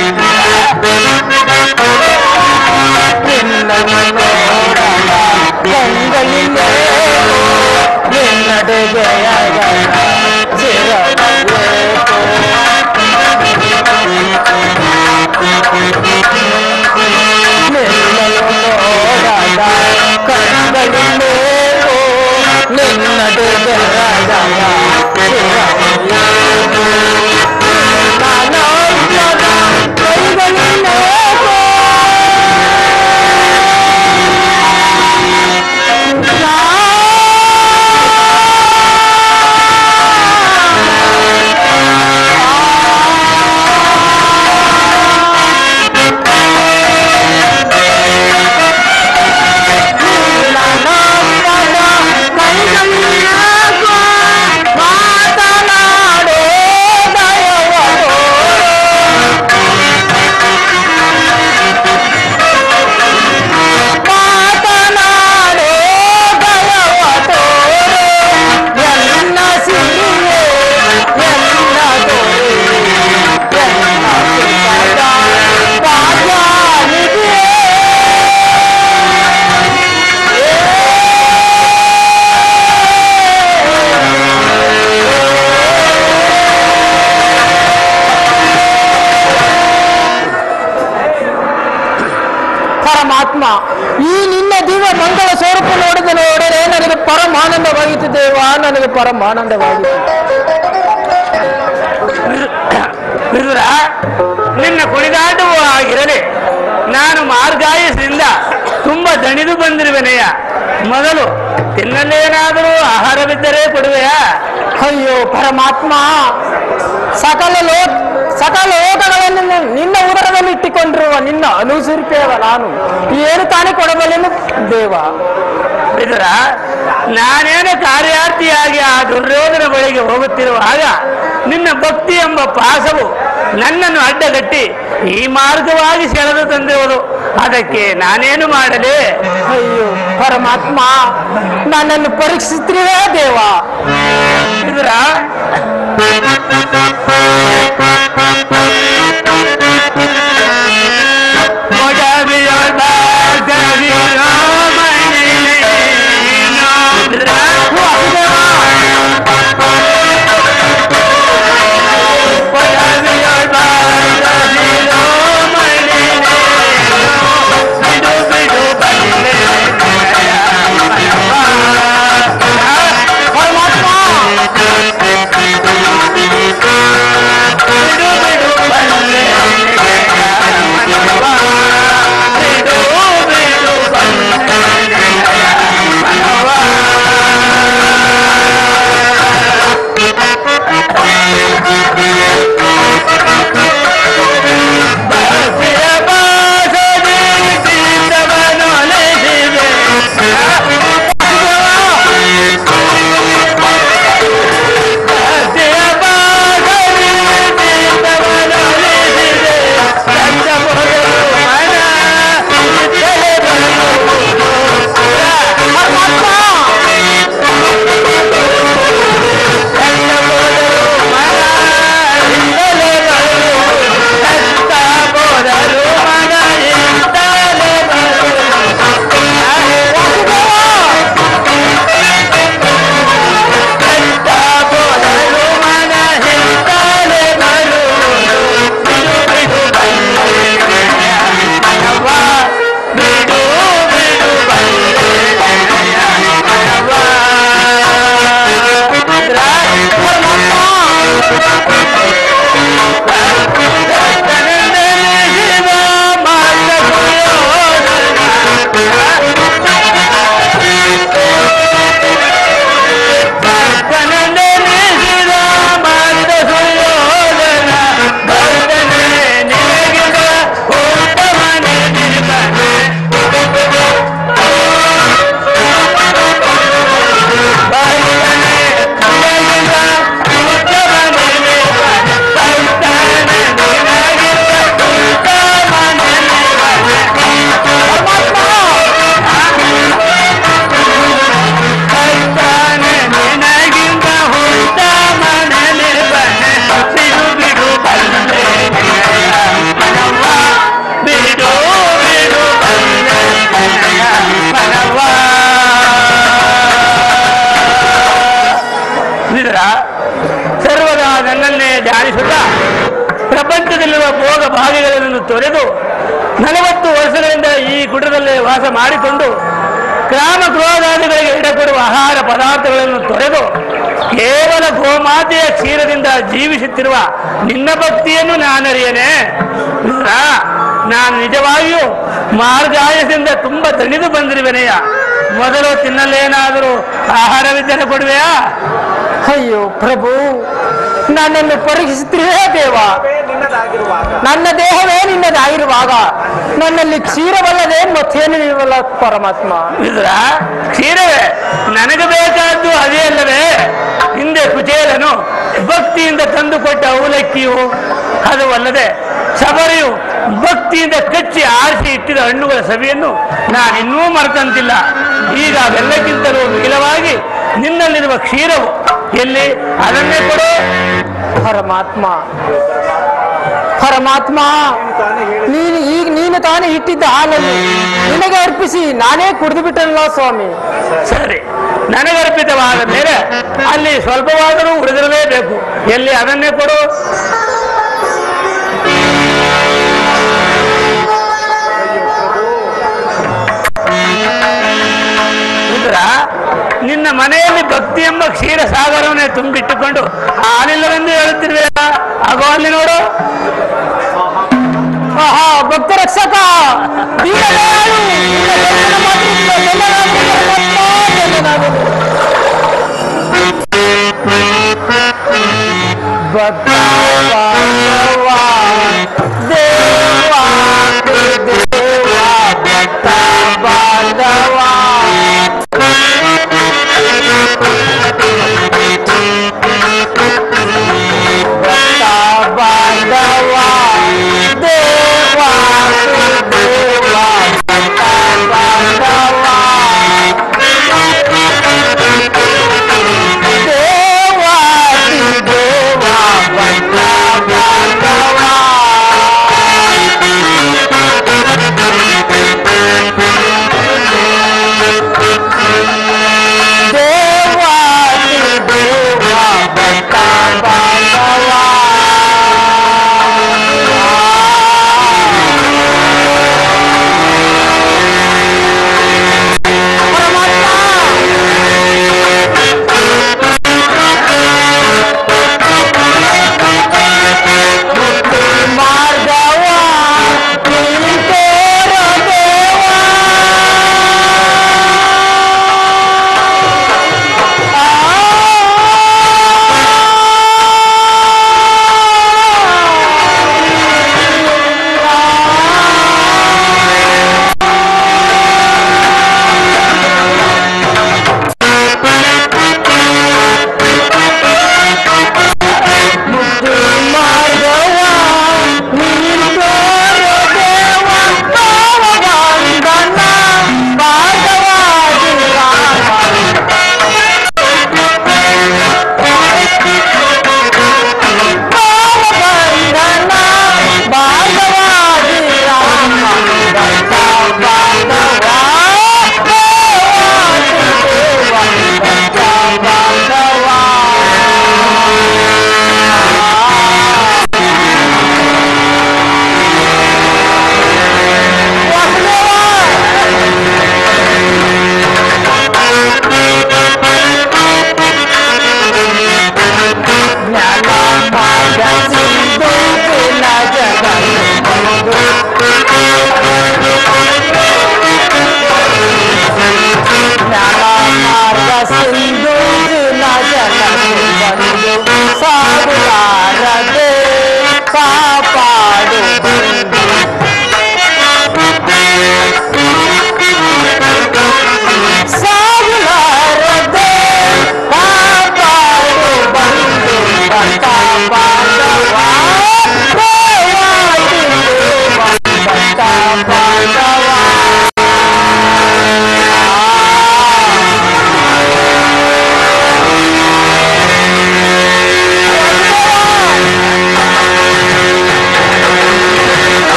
ನಿನ್ನನ್ನು ನೋಡಲ ಕಂಗಳಿಂದೇ ನಿನ್ನಡೆಗೆಯಗಲ ಚಿರಬೇಕು ನಿನ್ನನ್ನು ನೋಡಲ ಕಂಗಳಿಂದೇವು ನಿನ್ನಡೆಗೆಯಗಲ ಚಿರಬೇಕು ನಾನಾತ್ಮದ ಕೈಗಳಿಂದೇವು ಮಾತನಾಡೋ ದಯವೋ ಮಾತನಾಡೋ ದಯವ ತೋರೆ ಎಲ್ಲ ಸಿರಿಯೇ ಎಲ್ಲ ದೊರೆ ಎಲ್ಲ ಸುಖದ ಭಾಗ್ಯವಿದೆ. ಪರಮಾತ್ಮ ಈ ನಿನ್ನ ದಿವ್ಯ ಮಂಗಳ ಸ್ವರೂಪ ನೋಡಿದ ನೋಡಿದರೆ ನನಗೆ ಪರಮಾನಂದವಾಗಿತ್ತು ದೇವ ನನಗೆ ಪರಮಾನಂದವಾಗಿತ್ತು ವಿದುರ ನಿನ್ನ ಕುಣಿದಾಟವೂ ಆಗಿರಲಿ ನಾನು ಮಾರ್ಗಾಯಸದಿಂದ ತುಂಬಾ ದಣಿದು ಬಂದಿರುವೆನೆಯ ಮೊದಲು ತಿನ್ನಲೇನಾದರೂ ಆಹಾರವಿದ್ದರೆ ಕೊಡುವೆಯಾ ಅಯ್ಯೋ ಪರಮಾತ್ಮ ಸಕಲ ಲೋ ಸಕಲ ಲೋಕಗಳನ್ನು ನಿನ್ನ ಉದರದಲ್ಲಿ ಇಟ್ಟುಕೊಂಡಿರುವ ನಿನ್ನ ಅನುಸರಿಕೆಯವ ನಾನು ಏನು ತಾನೇ ಕೊಡಬಲ್ಲೆನು ದೇವ ಇದರ ನಾನೇನು ಕಾರ್ಯಾರ್ಥಿಯಾಗಿ ಆ ದುರ್ಯೋಧನ ಬಳಿಗೆ ಹೋಗುತ್ತಿರುವಾಗ ನಿನ್ನ ಭಕ್ತಿ ಎಂಬ ಪಾಸವು ನನ್ನನ್ನು ಅಡ್ಡಗಟ್ಟಿ ಈ ಮಾರ್ಗವಾಗಿ ಸೆಳೆದು ತಂದಿರುವುದು ಅದಕ್ಕೆ ನಾನೇನು ಮಾಡಲಿ ಅಯ್ಯೋ ಪರಮಾತ್ಮ ನನ್ನನ್ನು ಪರೀಕ್ಷಿಸ್ತೀರೇ ದೇವ ಇದರ ಇದರ ಸರ್ವದಾ ನನ್ನನ್ನೇ ಧ್ಯಾನಿಸುತ್ತಾ ಪ್ರಪಂಚದಲ್ಲಿರುವ ಭೋಗ ಭಾಗಿಗಳನ್ನು ತೊರೆದು ನಲವತ್ತು ವರ್ಷಗಳಿಂದ ಈ ಗುಡ್ಡದಲ್ಲೇ ವಾಸ ಮಾಡಿಕೊಂಡು ಗ್ರಾಮ ಗೃಹದಾದಿಗಳಿಗೆ ಇಡಕೊಡುವ ಆಹಾರ ಪದಾರ್ಥಗಳನ್ನು ತೊರೆದು ಕೇವಲ ಗೋಮಾತೆಯ ಕ್ಷೀರದಿಂದ ಜೀವಿಸುತ್ತಿರುವ ನಿನ್ನ ಭಕ್ತಿಯನ್ನು ನಾನರಿಯನೆ ಇದರ ನಾನು ನಿಜವಾಗಿಯೂ ಮಾರ್ಗಾಯಸದಿಂದ ತುಂಬಾ ದಣಿದು ಬಂದಿರುವೆನೆಯ ಮೊದಲು ತಿನ್ನಲೇನಾದರೂ ಆಹಾರವಿದ್ದರೆ ಕೊಡುವೆಯಾ ಅಯ್ಯೋ ಪ್ರಭು ನನ್ನನ್ನು ಪರೀಕ್ಷಿಸ್ತೀರೇ ದೇವ ನನ್ನ ದೇಹವೇ ನಿನ್ನದಾಗಿರುವಾಗ ನನ್ನಲ್ಲಿ ಕ್ಷೀರವಲ್ಲದೆ ಮತ್ತೇನು ಇಲ್ವಲ್ಲ ಪರಮಾತ್ಮ ಇದ್ರ ಕ್ಷೀರವೇ ನನಗೆ ಬೇಕಾದ್ದು ಅದೇ ಅಲ್ಲವೇ ಹಿಂದೆ ಕುಚೇಲನು ಭಕ್ತಿಯಿಂದ ತಂದುಕೊಟ್ಟ ಅವಲಕ್ಕಿಯು ಅದು ಅಲ್ಲದೆ ಶಬರಿಯು ಭಕ್ತಿಯಿಂದ ಕಚ್ಚಿ ಆರಿಸಿ ಇಟ್ಟಿದ ಹಣ್ಣುಗಳ ಸವಿಯನ್ನು ನಾನಿನ್ನೂ ಮರೆತಂತಿಲ್ಲ ಈಗ ಅವೆಲ್ಲಕ್ಕಿಂತಲೂ ಮಿಗಿಲವಾಗಿ ನಿನ್ನಲ್ಲಿರುವ ಕ್ಷೀರವು ಎಲ್ಲಿ ಅದನ್ನೇ ಕೊಡು ಪರಮಾತ್ಮ ಪರಮಾತ್ಮ ನೀನು ಈಗ ನೀನು ತಾನೇ ಇಟ್ಟಿದ್ದ ಹಾಲನ್ನು ನಿನಗೆ ಅರ್ಪಿಸಿ ನಾನೇ ಕುಡಿದು ಬಿಟ್ಟಲ್ಲ ಸ್ವಾಮಿ ಸರಿ ನನಗರ್ಪಿತವಾದ ಮೇಲೆ ಅಲ್ಲಿ ಸ್ವಲ್ಪವಾದರೂ ಉಳಿದಿರಲೇಬೇಕು ಎಲ್ಲಿ ಅದನ್ನೇ ಕೊಡು ರುದ್ರ, ನಿನ್ನ ಮನೆಯಲ್ಲಿ ಭಕ್ತಿ ಎಂಬ ಕ್ಷೀರ ಸಾಗರವನ್ನೇ ತುಂಬಿಟ್ಟುಕೊಂಡು ಹಾಲಿಲ್ಲವೆಂದು ಹೇಳುತ್ತಿರುವೆಯಲ್ಲ ಆಗೋ ಅಲ್ಲಿ ನೋಡು ಆಹಾ ಭಕ್ತ ರಕ್ಷಕ ದೀನದಯಾಳು, ನಿನ್ನ ದರ್ಶನ ಮಾತ್ರದಿಂದ ಧನ್ಯನಾದೆನು ಪರಮಾತ್ಮ, ಧನ್ಯನಾದೆನು. ಭಕ್ತ ಬಾಂಧವ, ದೇವ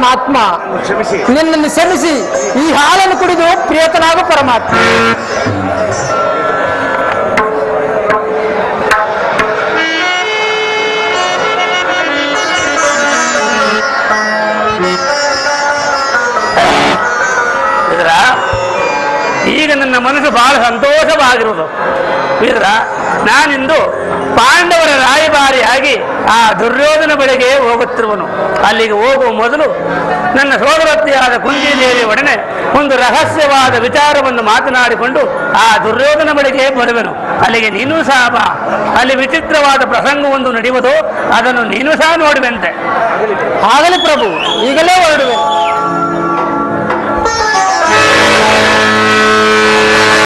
ಪರಮಾತ್ಮ ನಿನ್ನನ್ನು ಶ್ರಮಿಸಿ ಈ ಹಾಲನ್ನು ಕುಡಿದು ಪ್ರಿಯತನಾಗು ಪರಮಾತ್ಮ ಇದರ ಈಗ ನನ್ನ ಮನಸ್ಸು ಬಹಳ ಸಂತೋಷವಾಗಿರುವುದು ಇದರ ನಾನಿಂದು ಪಾಂಡವರ ರಾಯಭಾರಿಯಾಗಿ ಆ ದುರ್ಯೋಧನ ಬಳಿಗೆ ಹೋಗುತ್ತಿರುವನು ಅಲ್ಲಿಗೆ ಹೋಗುವ ಮೊದಲು ನನ್ನ ಸೋದರತ್ತೆಯಾದ ಕುಂತಿದೇವಿ ಒಡನೆ ಒಂದು ರಹಸ್ಯವಾದ ವಿಚಾರವನ್ನು ಮಾತನಾಡಿಕೊಂಡು ಆ ದುರ್ಯೋಧನ ಬಳಿಗೆ ಬರುವೆನು ಅಲ್ಲಿಗೆ ನೀನು ಸಹ ಬಾ ಅಲ್ಲಿ ವಿಚಿತ್ರವಾದ ಪ್ರಸಂಗವೊಂದು ನಡೆಯುವುದು ಅದನ್ನು ನೀನು ಸಹ ನೋಡುವಂತೆ ಆಗಲಿ ಪ್ರಭು ಈಗಲೇ ಹೊರಡುವೆ